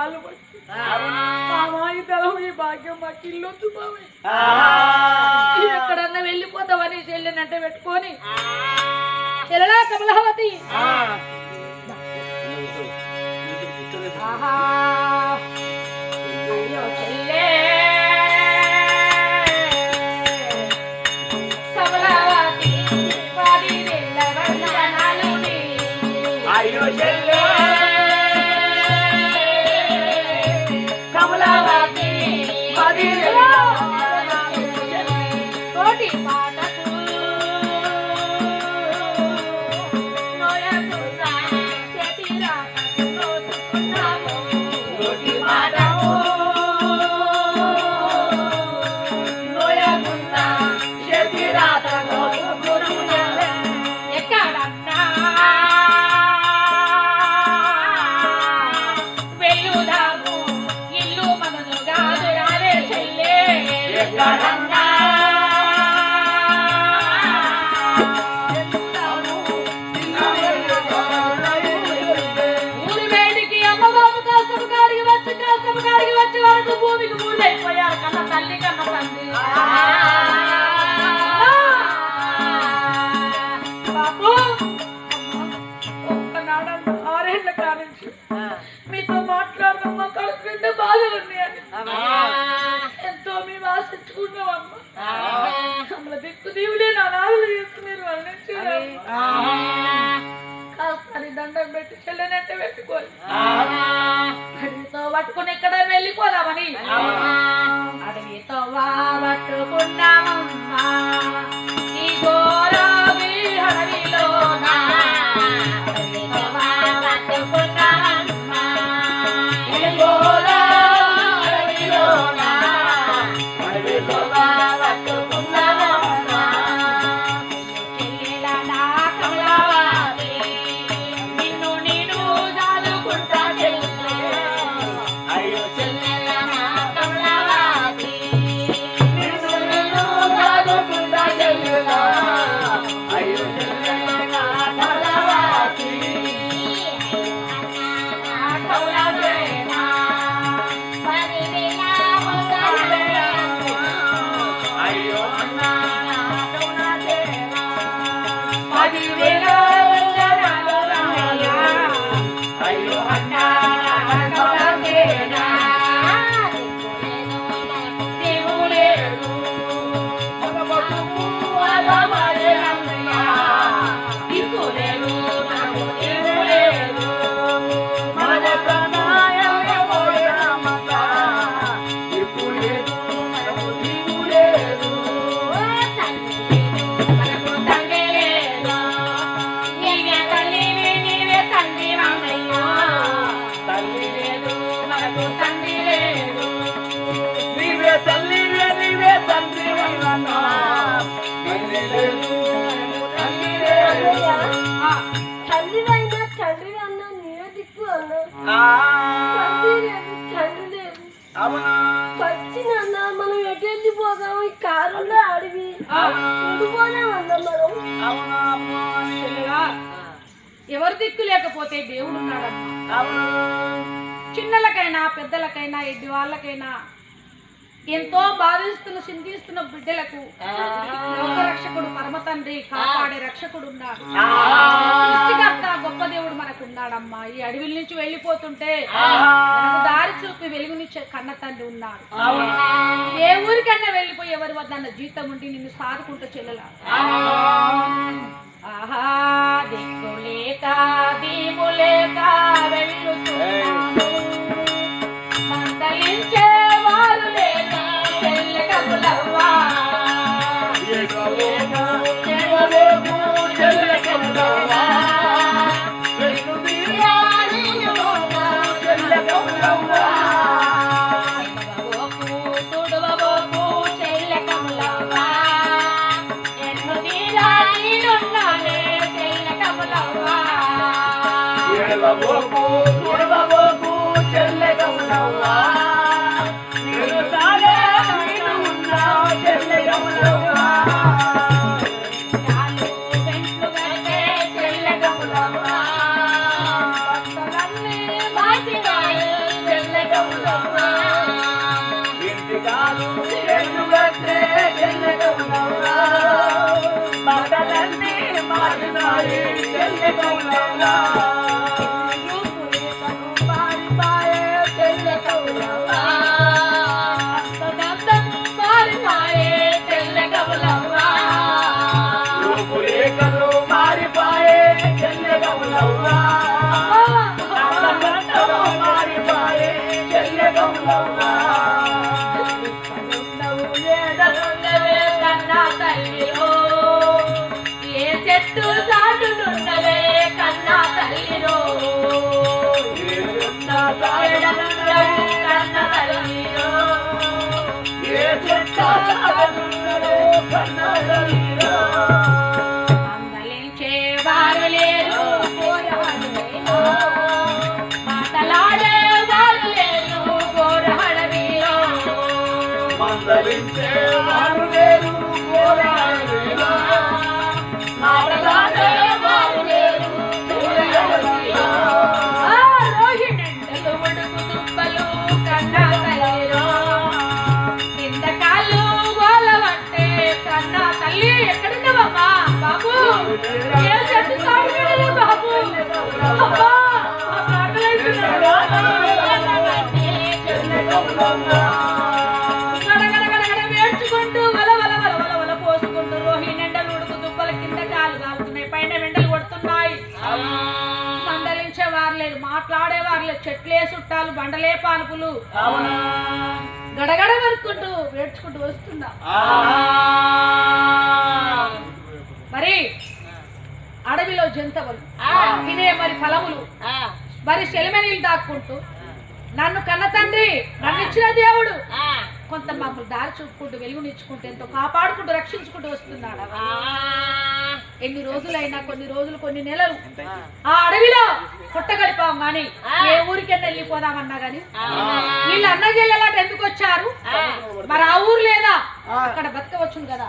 కాళ్ళు పట్టి మామాయి తలం ఈ భాగ్యం మాకు ఇల్లొద్దు మామయ్య ఎక్కడన్నా వెళ్ళిపోతావని చెల్లెనంటే పెట్టుకొని చెల్లెలా కమలావతి ఆహా అయ్యో చెల్లె కమలావతి పది నెలల వందనాలు నీకు. అయ్యో చెల్లె కమలావతి పది కోటి పాటకు నోయకున్నా చేతిరాతకు నోసుకున్నాము. కోటి మాటకు నోయకున్న చేతిరాత నోసుకున్నాము. ఎక్కడన్నా వెళ్ళుదాము ఇల్లు మనను కాదు రాలే చెల్లే ఎక్కడన్నా ఊరి వేడికి అమ్మబాబు కాసపు కాడికి వచ్చి కాసపు కాడికి వచ్చి వరకు భూమికి మూలైపోయారు కన్న తల్లి కన్న తండ్రి బాబు ఒక్కనాడన్న ఆరేళ్ల కానించి మీతో మాట్లాడడం మా కడుపు నిండా బాధలు ఉన్నాయని ఎంతో మేము ఆశించుకున్నామమ్మా మమ్మల్ని దిక్కు దీవులే నా నాదులు చేసుకుని వర్ణించారు కాస్త అది దండం పెట్టి చెల్లెనంటే పెట్టుకోవాలి అడవితో పట్టుకుని ఎక్కడ వెళ్ళిపోదామని అడవితో వా పట్టుకున్నామమ్మా ఈ గోరావి అడవిలోన అడవితో వా పట్టుకున్నామమ్మా ఈ గోరావి అడవిలోన అడవిలో పట్టుకున్నామమ్మా. చెల్లెల నా కమలావతి, నిన్ను నేను దాదుకుంటా చెల్లె. అయ్యో చెల్లె కమలావతి, నిన్ను నిన్ను దాదుకుంటా చెల్లెలా. అయ్యో చెల్లె నా కమలావతి. నా కమలావేనా, పదివేల వందనాలు. అయ్యో అన్నా నా కమలాదేవా. పదివేల వందనాలు రమయ్య. అయ్యో అన్నా నా కమలావేనా, దేవుడేడు. మన బతుకు అలమరే అన్నయ్యా. దిక్కులేడు, నాకు దేవుడేడు. మన ప్రణాయామ పోయామన్నా. దిక్కు లేదు, మనకు దిక్కు లేదు. మనకు తండ్రి లేడు. నీవే తల్లివి, నీవే తండ్రి మామయ్య. తల్లి లేదు, మనకు తండ్రి లేడు. నీవే తల్లివే, నీవే తండ్రివన్నా. తల్లి లేదు, మనకు తల్లి లేదు. ఆ, తండ్రివైనా తండ్రి అన్నా నీవే దిక్కు అన్నా ఆ, తండ్రి లేదు తండ్రి లేదు అవునా వచ్చినన్న మనం ఎటు వెళ్ళిపోదాం ఈ కారులో అడివి ఉండిపోదామన్నా మనం అవునా పోనీ. చెల్లెలా, ఎవరు దిక్కు లేకపోతే దేవుడు ఉన్నాడమ్మా అవును చిన్నలకైనా పెద్దలకైనా ఎడ్డి వాళ్ళకైనా ఎంతో బాధిస్తున్న చింతిస్తున్న బిడ్డలకు లోక రక్షకుడు పరమ తండ్రి కాపాడే రక్షకుడు ఉన్నాడు సృష్టికర్త గొప్ప దేవుడు మనకు ఉన్నాడమ్మా ఈ అడవిల నుంచి వెళ్ళిపోతుంటే మనకు దారి చూపి వెలుగునిచ్చే కన్న తండ్రి ఉన్నాడు ఏ ఊరికన్నా వెళ్ళిపోయి ఎవరి వద్ద జీతం ఉండి నిన్ను సాదుకుంటూ చెల్లెలా ఆహా దిక్కు లేక దీపు లేక వెళ్ళుతున్నాను మందలించే వారు లేక చెల్లె కబులవ్వా బాబోకు తుడవబోకు చెల్లె కబులవ్వా ఎన్ను తీరా నేనున్నానే చెల్లె కబులవ్వా ఏడవబోకు ఏ చెట్టు చాటునున్నవే కన్నా తల్లిరో ఎడనున్నవు కన్న తల్లిరో మందలించే వారు లేరు పోరాడలేరు. మాటలాడే వారు లేరు పోరాడవీరో. మందలించే వారు లేరు పోరాడలేరు. మాటలాడే వారు లేరు పోరాడలేరు. ఆ రోహిణెండలు ఉడుకు దుబ్బలు కన్నా తల్లిరో. కింద కాళ్ళు గోలవంటే కన్నా తల్లి ఎక్కడున్నావమ్మా బాబు ఏ చెట్టు సాగు వీడలే బాబు అబ్బా మా ప్రాణులైతున్నాడు. గడగడగడగడ వేడ్చుకుంటూ వల వల వల వల వల పోసుకుంటూ రోహిణి ఎండలు ఉడుకు దుబ్బల కింద కాలు కాలుతున్నాయి పైన వెంటలు కొడుతున్నాయి మందలించే వారు లేరు మాట్లాడేవారు లేరు చెట్లే చుట్టాలు బండలే పానుపులు గడగడ వరుకుంటూ వేడ్చుకుంటూ వస్తున్నా మరి అడవిలో జంతువులు తినే మరి ఫలములు మరి సెలిమెనీలు దాక్కుంటూ నన్ను కన్న తండ్రి నన్ను ఇచ్చిన దేవుడు కొంత మమ్మల్ని దారి చూపుకుంటూ వెలుగునిచ్చుకుంటూ ఎంతో కాపాడుకుంటూ రక్షించుకుంటూ వస్తున్నాడు ఎన్ని రోజులైనా కొన్ని రోజులు కొన్ని నెలలు ఆ అడవిలో పుట్ట గడిపాం గాని ఏ ఊరికెళ్ళి వెళ్ళిపోదామన్నా గాని వీళ్ళు అన్న చెల్లెలాట ఎందుకు వచ్చారు మరి ఆ ఊరు లేదా అక్కడ బతకవచ్చును కదా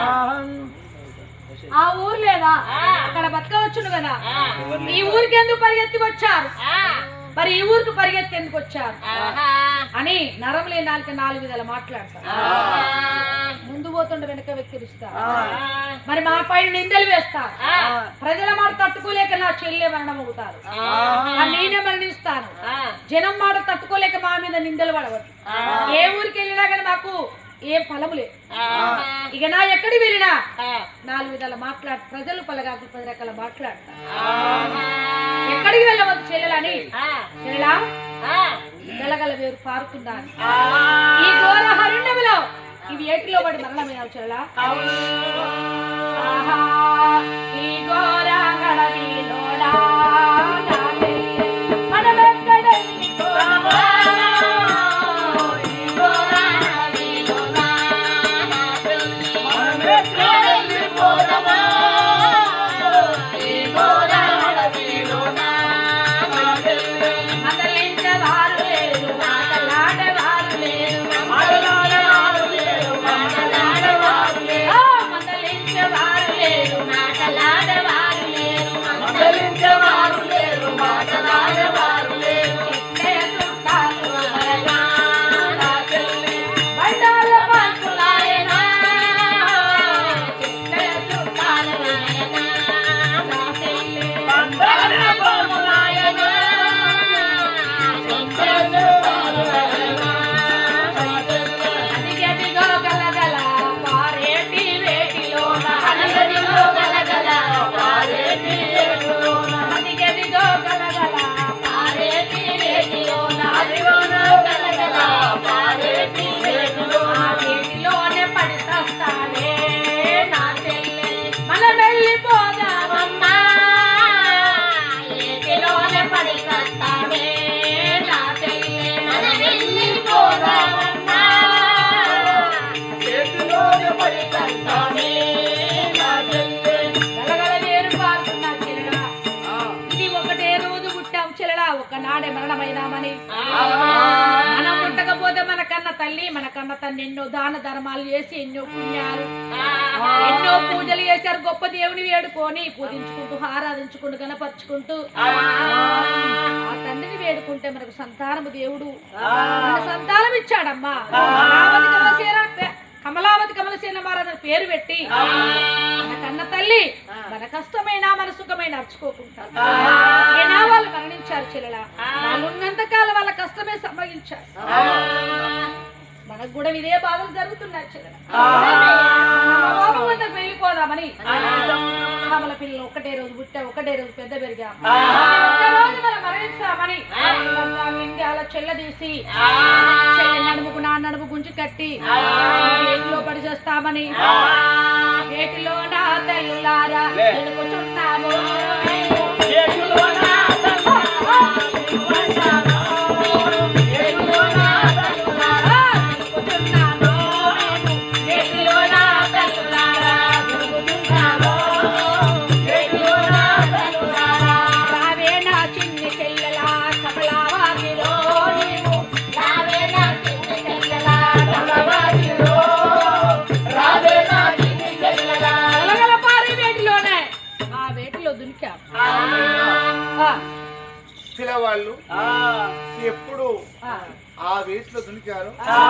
ఆ ఊరు లేదా అక్కడ బతకవచ్చును కదా ఈ ఊరికి ఎందుకు పరిగెత్తి వచ్చారు మరి ఈ ఊరికి పరిగెత్తి ఎందుకు వచ్చారు అని నరం లేని నాలుగు నాలుగు విధాలు మాట్లాడతారు ముందు పోతుండే వెనక వెక్కిరిస్తారు మరి మా పైన నిందలు వేస్తారు ప్రజల మాట తట్టుకోలేక నా చెల్లె మరణం అవుతారు ఆ నేనే మరణిస్తాను జనం మాట తట్టుకోలేక మా మీద నిందలు పడవచ్చు ఏ ఊరికి వెళ్ళినా కానీ మాకు ఏ ఫలము లేదు ఇక నా ఎక్కడికి వెళ్ళినా నాలుగు విధాలు మాట్లాడు ప్రజలు పలగాకు పది రకాల మాట్లాడతారు ఎక్కడికి వెళ్ళవద్దు చెల్లెలని చెల్లెలా గలగల వేరు పారుతున్నాను ఈ ఘోర హరణ్యములో ఇవి ఏటిలో పడి మరణమైన చెల్లెలా ఆహా, ఈ ఘోర గడవిలోనా నా చెల్లె, మనమెక్కడెళ్ళి పోదామా? ఈ ఘోర గడవిలోనా నా చెల్లె, మనమెక్కడెళ్ళి పోదామా? ఈ ఘోర గడవిలోనా నా చెల్లె, మందలించేవారు లేరు, మాటలాడేవారు లేరు, మాటలాడేవారు లేరు, మాటలాడేవారు లేరు. ఆ, మందలించేవారు లేరు, మాటలాడేవారు లేరు, మందలించేవారు లేరు, మాటలాడేవారు లేరు. చెట్లే చుట్టాలు వలనా నా చెల్లె, బండాల పంచులాయనా. చెట్లే చుట్టాలు వలనా నా చెల్లె, బండాల పంచులాయనా. చెట్లే చుట్టాలు వలనా నా చెల్లె. అదిగదిగో గలగల పారేటి వేటిలోన అదిగదిగో గలగల పారేటి వేటిలోన అదిగదిగో గలగల పారేటి వేటిలోన అదిగోన గలగల పారేటి వేటిలోన ఆ వేటిలోనే పడి చస్తాడే నా చెల్లె మన వెళ్ళిపోదామమ్మా ఏటిలోనే పడి చస్తాడే నా చెల్లె మన వెళ్ళిపోదామమ్మా చేతిలోనే పడి చస్తానే నా చెల్లె. గలగల వేరు పారుతున్నా చెల్లెలా ఇది ఒకటే రోజు పుట్టాం చెల్లెలా ఒకనాడే మరణమైనామని మనం పుట్టకపోతే మన కన్న తల్లి మన కన్న తల్లి ఎన్నో దాన ధర్మాలు చేసి ఎన్నో పుణ్యాలు ఎన్నో పూజలు చేశారు గొప్ప దేవుని వేడుకొని పూజించుకుంటూ ఆరాధించుకుంటూ గణపరుచుకుంటూ ఆ తండ్రిని వేడుకుంటే మనకు సంతానము దేవుడు మన సంతానం ఇచ్చాడమ్మా కావలికి వసేరా పె- కమలావతి కమలసేన మహారాజు పేరు పెట్టి మన కన్న తల్లి మన కష్టమైన మన సుఖమైన అర్చుకోకుండా ఏనా వాళ్ళు మరణించారు చెల్లెల వాళ్ళు ఉన్నంత కాలం వాళ్ళ కష్టమే సంభవించారు మనకు కూడా ఇదే బాధలు జరుగుతున్నాయి చెల్లెల లోకం వద్దకు వెళ్ళిపోదామని కమల పిల్లలు ఒకటే రోజు పుట్టా ఒకటే రోజు పెద్ద పెరిగా ఒక్క రోజు మనం మరణిస్తామని ఇండియాల చెల్ల తీసి చెల్లి నడుముకు నా నడుము గుంజి కట్టి వేటిలో పడి చేస్తామని వేటిలో నా తల్లులారా ఎడుకుచున్నాము రావే నా చిన్ని చెల్లెలా కమలావారిలో నీవు రావే నా చిన్ని చెల్లెలా కలగల పారి వేటిలోనే ఆ వేటిలో దునికాం ఆ, పిల్లవాళ్ళు ఎప్పుడు ఆ. ఆ వేసిలో దునికారు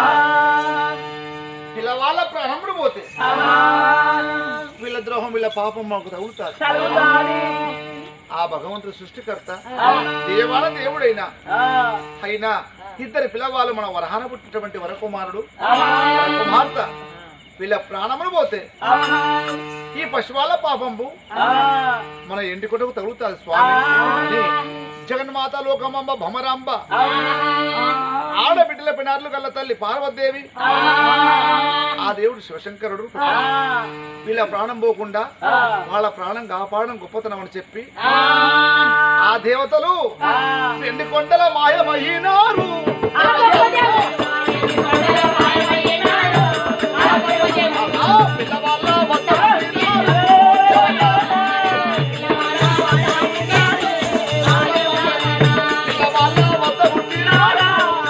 పిల్లవాళ్ళ ప్రాణముడు పోతే వీళ్ళ ద్రోహం వీళ్ళ పాపం మాకు తగులుతారు ఆ భగవంతుడు సృష్టికర్త దేవాల దేవుడైనా అయినా ఇద్దరు పిల్లవాళ్ళు మన వరహాన పుట్టినటువంటి వరకుమారుడు కుమార్తె వీళ్ళ ప్రాణములు పోతే ఈ పశువాల పాపంపు మన ఎండి కొట్టకు తగులుతారు స్వామి అని జగన్మాత లోకమాంబ భమరాంబ ఆడబిడ్డల పినార్లు గల్ల తల్లి పార్వతీదేవి ఆ దేవుడు శివశంకరుడు వీళ్ళ ప్రాణం పోకుండా వాళ్ళ ప్రాణం కాపాడడం గొప్పతనం అని చెప్పి ఆ దేవతలు ఎండి కొండల మాయమయ్యినారు ఆ పిల్లవాళ్ళ వద్ద పుట్టినారు. పిల్లవాళ్ళ వద్ద పుట్టినారు.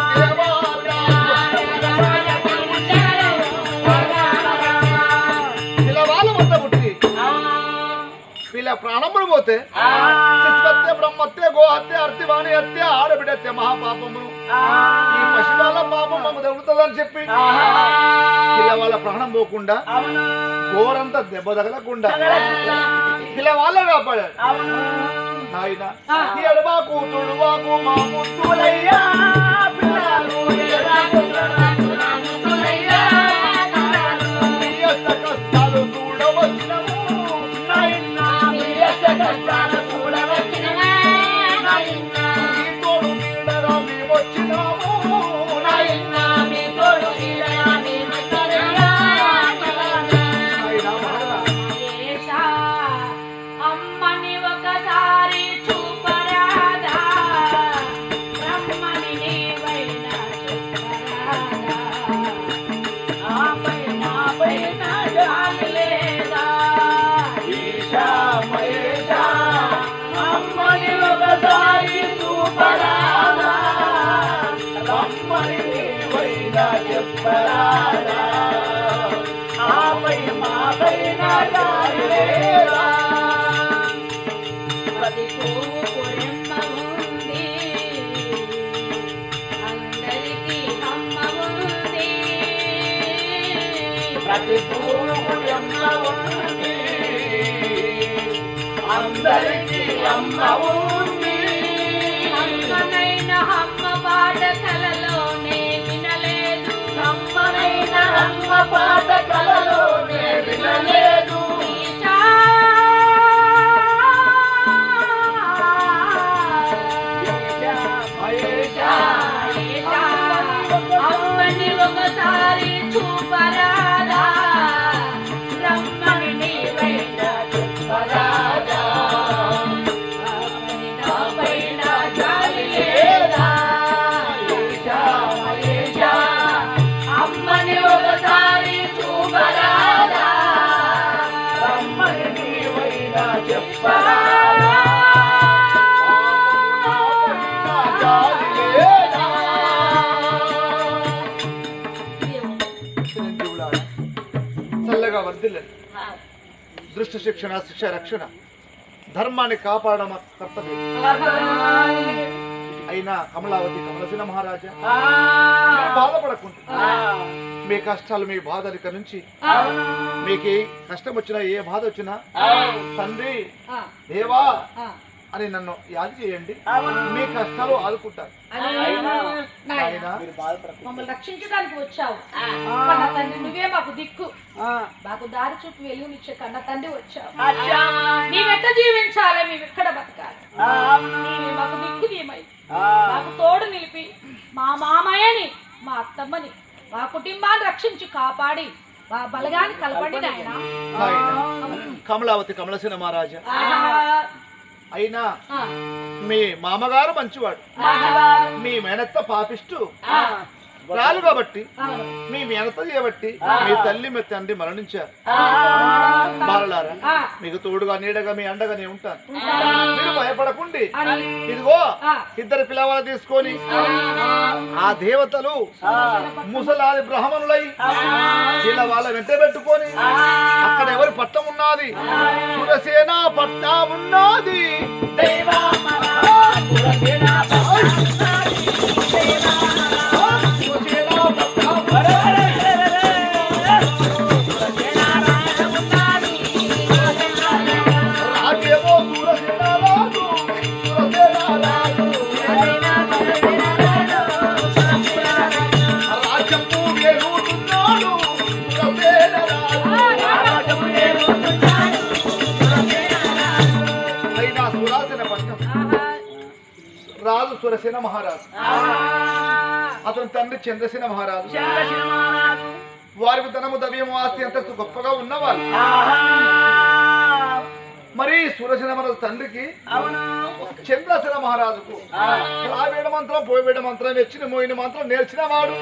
పిల్లవాళ్ళ వద్ద పుట్టి వీళ్ళ ప్రాణములు పోతే శిశుహత్య బ్రహ్మత్య గోహత్య అర్తివాణి హత్య ఆడబిడత్య మహాపాపము ఈ పశువాల పాపం మాకు తగులుతుందని చెప్పి పిల్లవాళ్ళ ప్రాణం పోకుండా ఘోరంతా దెబ్బ తగలకుండా పిల్లవాళ్ళ కాపాడాడు నాయన ఎడబాకు తుడువాకు మా ముత్తులయ్యా పిల్లలు మీ యొక్క కష్టాలు చూడవచ్చినము నాయన మీ తోడు నీడగా మేమొచ్చినాము నాయన నాయన మరలా ఏషా, అమ్మని ఒకసారి చూపరాదా బ్రహ్మని నీవైనా చెప్పరాదా ఆపై నాపై నా జాలి లేదా ఈశా మహేశా అమ్మని ఒకసారి చూపరాదా రమ్మని నీవైనా చెప్పరాదా ఆపై మాపైన జాలి లేదా పది పువ్వు కొరెమ్మ ఉంది అందరికీ అమ్మ ఉంది ప్రతి పువ్వుకు ఎమ్మ ఉంది అందరికీ అమ్మ ఉంది అమ్మనైన అమ్మ పాట కలలోనే వినలేదు అమ్మనైన అమ్మ పాట కలలోనే వినలేదు ఈశా. ఈశా మహేశా ఈశా, అమ్మని ఒకసారి చూపరాదా రమ్మని నీవైనా చెప్పరాదా అమ్మని నాపైన జాలి లేదా ఈశా మహేశా అమ్మని ఒకసారి చూపరాదా రమ్మని నీవైనా చెప్పరాదా జాలి లేదా చిరంజీవులారా, చల్లగా వర్ధిల్లండి దృష్టి శిక్షణ శిక్ష రక్షణ ధర్మాన్ని కాపాడడం మా కర్తవ్యం అయినా కమలావతి కమలసిన మహారాజా మీరు బాధపడకుండా మీ కష్టాలు మీ బాధలు ఇక నుంచి మీకు ఏ కష్టం వచ్చినా ఏ బాధ వచ్చినా తండ్రి ఆ, దేవా ఆ. అని నన్ను యాది చేయండి మీ కష్టాలు ఆదుకుంటారు అని నాయనా, ఆయన మమ్మల్ని రక్షించడానికి వచ్చావు కన్న తండ్రి నువ్వే మాకు దిక్కు మాకు దారి చూపి వెలుగునిచ్చే కన్న తండ్రి వచ్చావు మేమెట్ట జీవించాలి మేమెక్కడ బతకాలి నీవే మాకు దిక్కు నీమై మాకు తోడు నిలిపి మా మామయ్యని మా అత్తమ్మని మా కుటుంబాన్ని రక్షించి కాపాడి మా బలగాన్ని కలపండి నాయన నాయన, కమలావతి కమలసిన మహారాజా అయినా మీ మామగారు మంచివాడు మీ మేనత్త పాపిస్తూ రాలు కాబట్టి మీ మేనత్త చేయబట్టి మీ తల్లి మీ తండ్రి మరణించారు బాలలారా మీకు తోడుగా నీడగా మీ అండగా నేను ఉంటాను మీరు భయపడకుండి ఇదిగో ఇద్దరు పిల్లవాళ్ళు తీసుకొని ఆ దేవతలు ముసలాది బ్రాహ్మణులై వీళ్ళ వాళ్ళ వెంట పెట్టుకొని అక్కడ ఎవరి పట్టం ఉన్నది సురసేన పట్టం ఉన్నది సురసేన పట్టం రాజేమో సురసేన రాజు సురసేన రాజు రాజ్యము వేలుతున్నాడు సురసేన రాజు అయినా సురాసేన పట్టం రాజు సురసేన మహారాజు అతని తండ్రి చంద్రసేన మహారాజు వారికి ధనము దవ్యము ఆస్తి అంత గొప్పగా ఉన్నవాళ్ళు మరి సురసేన మహారాజు తండ్రికి చంద్రసేన మహారాజుకు రావేడ మంత్రం పోయేడ మంత్రం వచ్చిన మోయిన మంత్రం నేర్చిన వాడు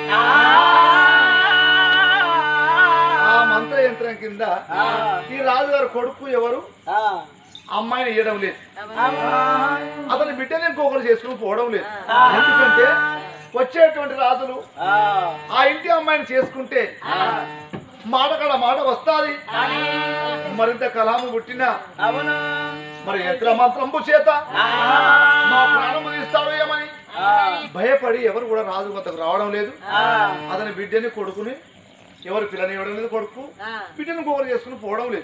ఆ మంత్ర యంత్రం కింద ఈ రాజుగారు కొడుకు ఎవరు అమ్మాయిని ఇవ్వడం లేదు అతని బిడ్డని ఇంకొకరు చేసుకుని పోవడం లేదు ఎందుకంటే వచ్చేటువంటి రాజులు ఆ ఇంటి అమ్మాయిని చేసుకుంటే మాట కడ మాట వస్తాది మరింత కలాము పుట్టిన మరి యంత్ర మంత్రంబు చేత మా ప్రాణము తీస్తాడు ఏమని భయపడి ఎవరు కూడా రాజు వద్దకు రావడం లేదు అతని బిడ్డని కొడుకుని ఎవరు పిల్లని ఇవ్వడం లేదు కొడుకు బిడ్డను ఇంకొకరు చేసుకుని పోవడం లేదు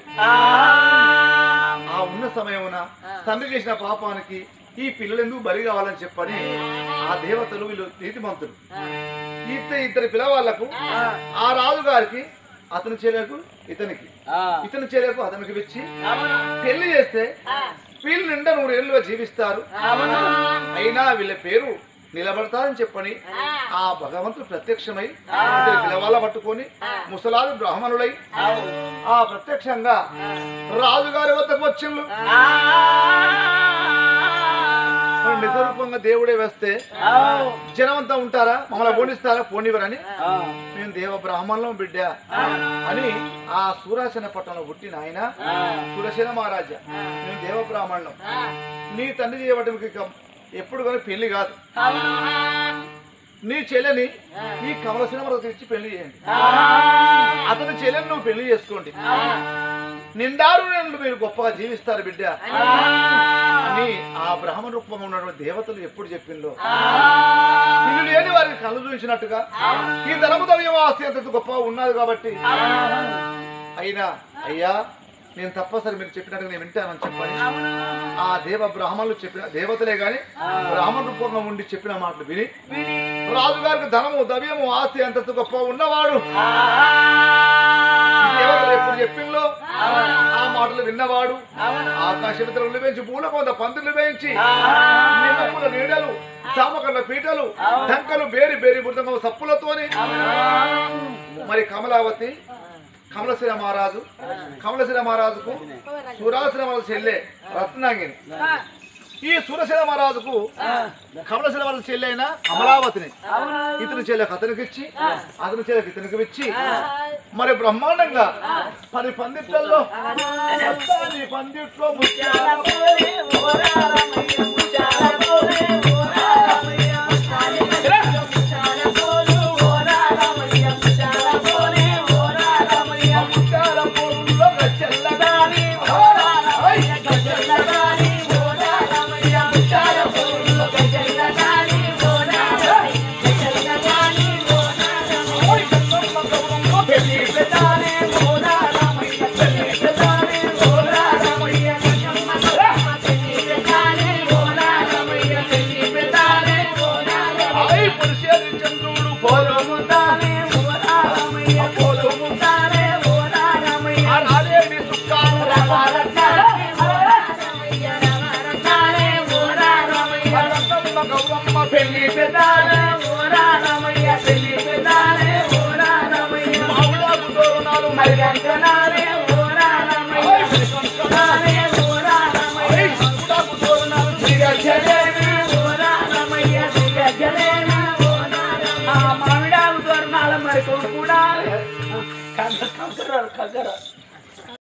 ఆ ఉన్న సమయమున తండ్రి చేసిన పాపానికి ఈ పిల్లలు ఎందుకు బలి కావాలని చెప్పని ఆ దేవతలు వీళ్ళు నీతిమంతులు ఇద్దరు ఇద్దరు పిల్లవాళ్లకు ఆ రాజు గారికి అతని చెల్లెకు ఇతనికి ఇతని చెల్లెకు అతనికి ఇచ్చి పెళ్లి చేస్తే వీళ్ళు నిండా నూరేళ్లుగా జీవిస్తారు అయినా వీళ్ళ పేరు నిలబడతారని చెప్పని ఆ భగవంతుడు ప్రత్యక్షమై ఇద్దరు పిల్లవాళ్ళ పట్టుకొని ముసలాది బ్రాహ్మణులై ఆ ప్రత్యక్షంగా రాజుగారి వద్దకు వచ్చిండ్రు మరి నిజరూపంగా దేవుడే వేస్తే జనమంతా ఉంటారా మమ్మల్ని పోనిస్తారా పోనివరని మేము దేవ బ్రాహ్మణులం బిడ్డ అని ఆ సూరాసేన పట్టణంలో పుట్టిన ఆయన సూరసేన మహారాజా మేము దేవ బ్రాహ్మణులం నీ తండ్రి చేయబట్టి ఎప్పుడు కానీ పెళ్లి కాదు నీ చెల్లెని ఈ కమలసిన వరకు ఇచ్చి పెళ్లి చేయండి అతని చెల్లెని నువ్వు పెళ్లి చేసుకోండి నిండారు నేను మీరు గొప్పగా జీవిస్తారు బిడ్డ అని ఆ బ్రాహ్మణ రూపంలో ఉన్నటువంటి దేవతలు ఎప్పుడు చెప్పిందో ఇల్లు లేని వారికి కళ్ళు చూసినట్టుగా ఈ ధనము దవ్యం ఆస్తి అంత గొప్పగా ఉన్నది కాబట్టి అయినా అయ్యా నేను తప్పసరి మీరు చెప్పినట్టుగా నేను వింటానని చెప్పని ఆ దేవ బ్రాహ్మణులు చెప్పిన దేవతలే గాని బ్రాహ్మణ రూపంగా ఉండి చెప్పిన మాటలు విని రాజుగారికి ధనము దవ్యము ఆస్తి అంతస్తు గొప్ప ఉన్నవాడు ఈ దేవతలు ఎప్పుడు చెప్పిందో ఆ మాటలు విన్నవాడు ఆకాశ వితరులు వేయించి పూల కొంత పందిర్లు వేయించి నిమ్మకుల నీడలు చామకల్ల పీటలు డంకలు బేరి బేరి మృదంగం సప్పులతోని మరి కమలావతి కమలశిల మహారాజు కమలశిల మహారాజుకు సురాశిల మహారాజు చెల్లె రత్నాంగిని ఈ సురశిల మహారాజుకు కమలశిల మహారాజు చెల్లె అయిన అమలావతిని ఇతని చెల్లెకు అతనికి ఇచ్చి అతని చెల్లెకి ఇతనికి ఇచ్చి మరి బ్రహ్మాండంగా పది పందిట్లలో పది పందిట్లో ముత్యాల పోలే ఓరారమయ్య ముత్యాల పోలే ఓరారమయ్య ముత్యాల పోలు ఓరారమయ్య ముత్యాల పోలే ఓరారమయ్య ముత్యాల పోలులో గచ్చెల్లదాని ఓరారమయ్య గచ్చెల్లదాని ఓరారమయ్య ముత్యాల పోలులో గచ్చెల్లదాని కగ్గర